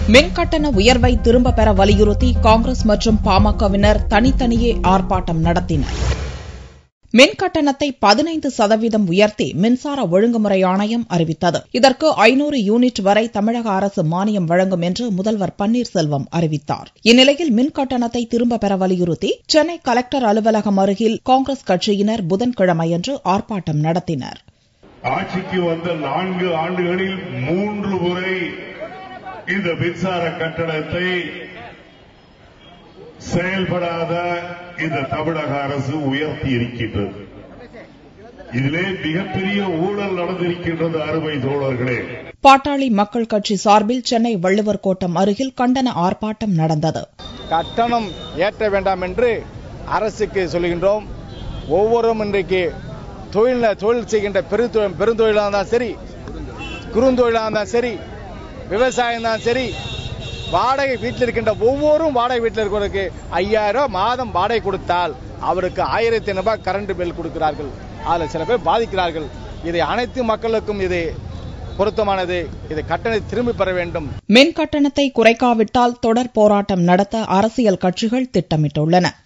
மின்கட்டண உயர்வை திரும்பப் பெற வலியுறுத்தி காங்கிரஸ் மற்றும் பாமகவினர் தனித்தனியே ஆர்ப்பாட்டம் நடத்தினர் மின்கட்டணத்தை பதினைந்து சதவீதம் உயர்த்தி மின்சார ஒழுங்குமுறை ஆணையம் அறிவித்தது இதற்கு ஐநூறு யூனிட் வரை தமிழக அரசு மானியம் வழங்கும் என்று முதல்வர் பன்னீர்செல்வம் அறிவித்தார் இந்நிலையில் மின்கட்டணத்தை திரும்பப் பெற வலியுறுத்தி சென்னை கலெக்டர் அலுவலகம் அருகில் காங்கிரஸ் கட்சியினர் புதன்கிழமையன்று ஆர்ப்பாட்டம் நடத்தினர் ஆட்சிக்கு வந்த நான்கு ஆண்டுகளில் மூன்று முறை இந்த மின்சார கட்டணத்தை செயல்படாத இந்த தமிழக அரசு உயர்த்தி இருக்கின்றது இதிலே மிகப்பெரிய ஊழல் நடந்திருக்கின்றது அருமை தோழர்களே பாட்டாளி மக்கள் கட்சி சார்பில் சென்னை வள்ளுவர் கோட்டம் அருகில் கண்டன ஆர்ப்பாட்டம் நடந்தது கட்டணம் ஏற்ற வேண்டாம் என்று அரசுக்கு சொல்கின்றோம் ஒவ்வொருவரும் இன்றைக்கு தொழில் தொழில் செய்கின்ற பெருந்தொழில் பெருந்தொழிலாக இருந்தாலும் சரி குறுந்தொழிலாக இருந்தாலும் சரி விவசாயம் தான் சரி வாடகை வீட்டில் இருக்கின்ற ஒவ்வொரும் வாடகை வீட்டில் இருக்கிறவருக்கு ஐயாயிரம் ரூபாய் மாதம் வாடகை கொடுத்தால் அவருக்கு ஆயிரத்தி ஐநூறு ரூபாய் கரண்ட் பில் கொடுக்கிறார்கள் அதில் சில பேர் பாதிக்கிறார்கள் இதை அனைத்து மக்களுக்கும் இது பொருத்தமானது இதை கட்டணத்தை திரும்பி பெற வேண்டும் மின் கட்டணத்தை குறைக்காவிட்டால் தொடர் போராட்டம் நடத்த அரசியல் கட்சிகள் திட்டமிட்டுள்ளன